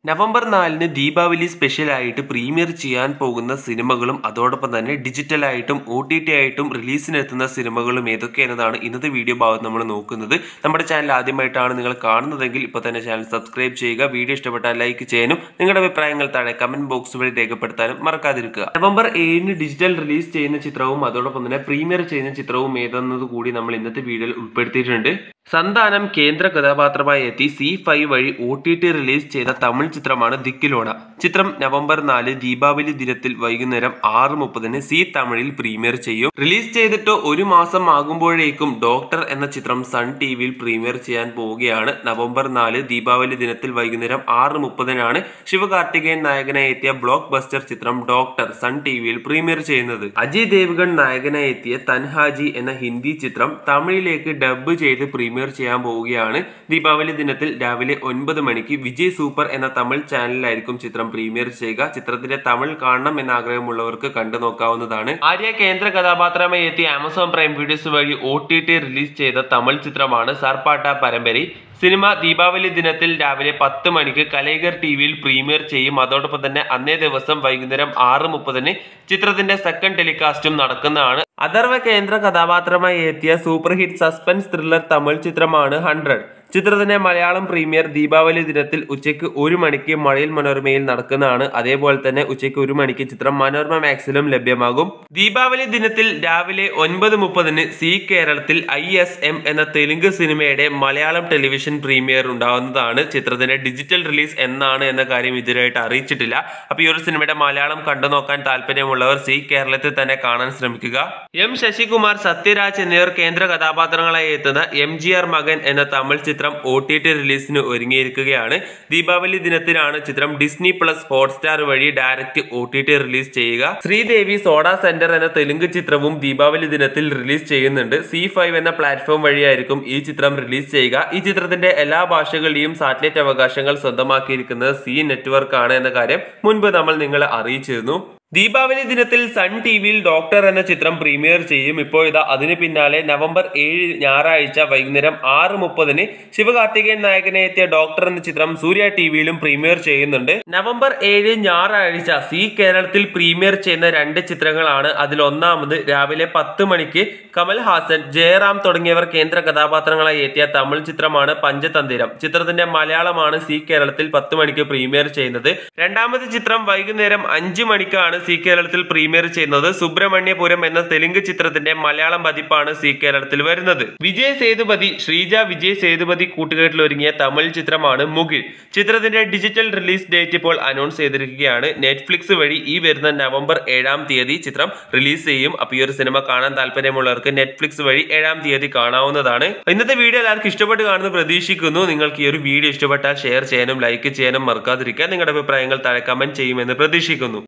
November നാലിന് ദീപാവലി സ്പെഷ്യലായിട്ട് premier ചെയ്യാൻ പോകുന്ന സിനിമകളും അതോടൊപ്പം തന്നെ ഡിജിറ്റലായിട്ടും ഒ ടി ടി ആയിട്ടും റിലീസിനെത്തുന്ന സിനിമകളും ഏതൊക്കെയെന്നതാണ് ഇന്നത്തെ വീഡിയോ ഭാഗത്ത് നമ്മൾ നോക്കുന്നത് നമ്മുടെ ചാനൽ ആദ്യമായിട്ടാണ് നിങ്ങൾ കാണുന്നതെങ്കിൽ ഇപ്പോൾ തന്നെ ചാനൽ സബ്സ്ക്രൈബ് ചെയ്യുക വീഡിയോ ഇഷ്ടപ്പെട്ടാൽ ലൈക്ക് ചെയ്യാനും നിങ്ങളുടെ അഭിപ്രായങ്ങൾ താഴെ കമന്റ് ബോക്സ് വഴി രേഖപ്പെടുത്താനും മറക്കാതിരിക്കുക നവംബർ ഏഴിന് ഡിജിറ്റൽ റിലീസ് ചെയ്യുന്ന ചിത്രവും അതോടൊപ്പം തന്നെ പ്രീമിയർ ചെയ്യുന്ന ചിത്രവും ഏതെന്നത് കൂടി നമ്മൾ ഇന്നത്തെ വീഡിയോയിൽ ഉൾപ്പെടുത്തിയിട്ടുണ്ട് സന്താനം കേന്ദ്ര കഥാപാത്രമായി എത്തി സി ഫൈവ് വഴി ഒ ടി ടി റിലീസ് ചെയ്ത തമിഴ് ചിത്രമാണ് ദിക്കിലോണ ചിത്രം നവംബർ നാല് ദീപാവലി ദിനത്തിൽ വൈകുന്നേരം ആറ് മുപ്പതിന് സി തമിഴിൽ പ്രീമിയർ ചെയ്യും റിലീസ് ചെയ്തിട്ട് ഒരു മാസം ആകുമ്പോഴേക്കും ഡോക്ടർ എന്ന ചിത്രം സൺ ടി വിയിൽ പ്രീമിയർ ചെയ്യാൻ പോവുകയാണ് നവംബർ നാല് ദീപാവലി ദിനത്തിൽ വൈകുന്നേരം ആറ് മുപ്പതിനാണ് ശിവകാർത്തികേയൻ നായകനായി എത്തിയ ബ്ലോക്ക് ബസ്റ്റർ ചിത്രം ഡോക്ടർ സൺ ടി വിയിൽ പ്രീമിയർ ചെയ്യുന്നത് അജയ് ദേവ്ഗൺ നായകനായി എത്തിയ തൻഹാജി എന്ന ഹിന്ദി ചിത്രം തമിഴിലേക്ക് ഡബ് ചെയ്ത് പ്രീമിയർ ചെയ്യാൻ പോവുകയാണ് ദീപാവലി ദിനത്തിൽ രാവിലെ ഒൻപത് മണിക്ക് വിജയ് സൂപ്പർ എന്ന തമിഴ് ചാനലിലായിരിക്കും ചിത്രം പ്രീമിയർ ചെയ്യുക ചിത്രത്തിന്റെ തമിഴ് കാണണം എന്ന ആഗ്രഹമുള്ളവർക്ക് കണ്ടു നോക്കാവുന്നതാണ് ആര്യ കേന്ദ്ര കഥാപാത്രമായി എത്തിയ ആമസോൺ പ്രൈം വീഡിയോസ് വഴി ഒ ടി ടി റിലീസ് ചെയ്ത തമിഴ് ചിത്രമാണ് സർപ്പാട്ട പരമ്പരി സിനിമ ദീപാവലി ദിനത്തിൽ രാവിലെ പത്ത് മണിക്ക് കലൈഗർ ടി വിയിൽ പ്രീമിയർ ചെയ്യും അതോടൊപ്പം തന്നെ അന്നേ ദിവസം വൈകുന്നേരം ആറ് മുപ്പതിന് ചിത്രത്തിന്റെ സെക്കൻഡ് ടെലികാസ്റ്റും നടക്കുന്നതാണ് അഥർവ കേന്ദ്ര കഥാപാത്രമായി എത്തിയ super hit suspense thriller Tamil ചിത്രമാണ് ഹൺഡ്രഡ് ചിത്രത്തിന്റെ മലയാളം പ്രീമിയർ ദീപാവലി ദിനത്തിൽ ഉച്ചയ്ക്ക് ഒരു മണിക്ക് മഴയിൽ മനോരമയിൽ നടക്കുന്നതാണ് അതേപോലെ തന്നെ ഉച്ചയ്ക്ക് ഒരു മണിക്ക് ചിത്രം മനോരമ മാക്സിലും ലഭ്യമാകും ദീപാവലി ദിനത്തിൽ രാവിലെ ഒൻപത് മുപ്പതിന് സി കേരളത്തിൽ ഐ എസ് എം എന്ന തെലുങ്ക് സിനിമയുടെ മലയാളം ടെലിവിഷൻ പ്രീമിയർ ഉണ്ടാവുന്നതാണ് ചിത്രത്തിന്റെ ഡിജിറ്റൽ റിലീസ് എന്നാണ് എന്ന കാര്യം ഇതുവരെയായിട്ട് അറിയിച്ചിട്ടില്ല അപ്പൊ ഈ ഒരു സിനിമയുടെ മലയാളം കണ്ടു നോക്കാൻ താല്പര്യമുള്ളവർ സി കേരളത്തിൽ തന്നെ കാണാൻ ശ്രമിക്കുക എം ശശികുമാർ സത്യരാജ് എന്നിവർ കേന്ദ്ര കഥാപാത്രങ്ങളായി എത്തുന്ന എം ജി ആർ മകൻ എന്ന തമിഴ് ചിത്രം ഒ ടി ടി റിലീസിന് ഒരുങ്ങിയിരിക്കുകയാണ് ദീപാവലി ദിനത്തിലാണ് ചിത്രം ഡിസ്നി പ്ലസ് ഹോട്ട്സ്റ്റാർ വഴി direct O T T release ചെയ്യുക ശ്രീദേവി സോഡ സെന്റർ എന്ന തെലുങ്ക് ചിത്രവും ദീപാവലി ദിനത്തിൽ റിലീസ് ചെയ്യുന്നുണ്ട് സി ഫൈവ് എന്ന പ്ലാറ്റ്ഫോം വഴിയായിരിക്കും ഈ ചിത്രം റിലീസ് ചെയ്യുക ഈ ചിത്രത്തിന്റെ എല്ലാ ഭാഷകളിലെയും സാറ്റലൈറ്റ് അവകാശങ്ങൾ സ്വന്തമാക്കിയിരിക്കുന്നത് സി നെറ്റ്വർക്ക് ആണ് എന്ന കാര്യം മുൻപ് നമ്മൾ നിങ്ങളെ അറിയിച്ചിരുന്നു ദീപാവലി ദിനത്തിൽ സൺ ടി വിയിൽ ഡോക്ടർ എന്ന ചിത്രം പ്രീമിയർ ചെയ്യും ഇപ്പോൾ ഇതാ അതിന് പിന്നാലെ നവംബർ ഏഴ് ഞായറാഴ്ച വൈകുന്നേരം ആറ് മുപ്പതിന് ശിവകാർത്തികേയൻ നായകനെ എത്തിയ ഡോക്ടർ എന്ന ചിത്രം സൂര്യ ടി വിയിലും പ്രീമിയർ ചെയ്യുന്നുണ്ട് നവംബർ ഏഴ് ഞായറാഴ്ച സി കേരളത്തിൽ പ്രീമിയർ ചെയ്യുന്ന രണ്ട് ചിത്രങ്ങളാണ് അതിൽ ഒന്നാമത് രാവിലെ പത്ത് മണിക്ക് കമൽ ഹാസൻ ജയറാം തുടങ്ങിയവർ കേന്ദ്ര കഥാപാത്രങ്ങളായി എത്തിയ തമിഴ് ചിത്രമാണ് പഞ്ചതന്തിരം ചിത്രത്തിന്റെ മലയാളമാണ് സി കേരളത്തിൽ പത്ത് മണിക്ക് പ്രീമിയർ ചെയ്യുന്നത് രണ്ടാമത്തെ ചിത്രം വൈകുന്നേരം അഞ്ച് മണിക്കാണ് സി കേരളത്തിൽ പ്രീമിയർ ചെയ്യുന്നത് സുബ്രഹ്മണ്യപുരം എന്ന തെലുങ്ക് ചിത്രത്തിന്റെ മലയാളം പതിപ്പാണ് സി കേരളത്തിൽ വരുന്നത് വിജയ് സേതുപതി ശ്രീജ വിജയ് സേതുപതി കൂട്ടുകെട്ടിൽ ഒരുങ്ങിയ തമിഴ് ചിത്രമാണ് മുകിൽ ചിത്രത്തിന്റെ ഡിജിറ്റൽ റിലീസ് ഡേറ്റ് ഇപ്പോൾ അനൗൺസ് ചെയ്തിരിക്കുകയാണ് നെറ്റ്ഫ്ലിക്സ് വഴി ഈ വരുന്ന നവംബർ ഏഴാം തീയതി ചിത്രം റിലീസ് ചെയ്യും അപ്പോൾ ഈ ഒരു സിനിമ കാണാൻ താല്പര്യമുള്ളവർക്ക് നെറ്റ്ഫ്ലിക്സ് വഴി ഏഴാം തീയതി കാണാവുന്നതാണ് ഇന്നത്തെ വീഡിയോ എല്ലാവർക്കും ഇഷ്ടപ്പെട്ട് കാണുന്നു പ്രതീക്ഷിക്കുന്നു നിങ്ങൾക്ക് ഈ ഒരു വീഡിയോ ഇഷ്ടപ്പെട്ടാൽ ഷെയർ ചെയ്യാനും ലൈക്ക് ചെയ്യാനും മറക്കാതിരിക്കുക നിങ്ങളുടെ അഭിപ്രായങ്ങൾ താഴെ കമന്റ് ചെയ്യുമെന്ന് പ്രതീക്ഷിക്കുന്നു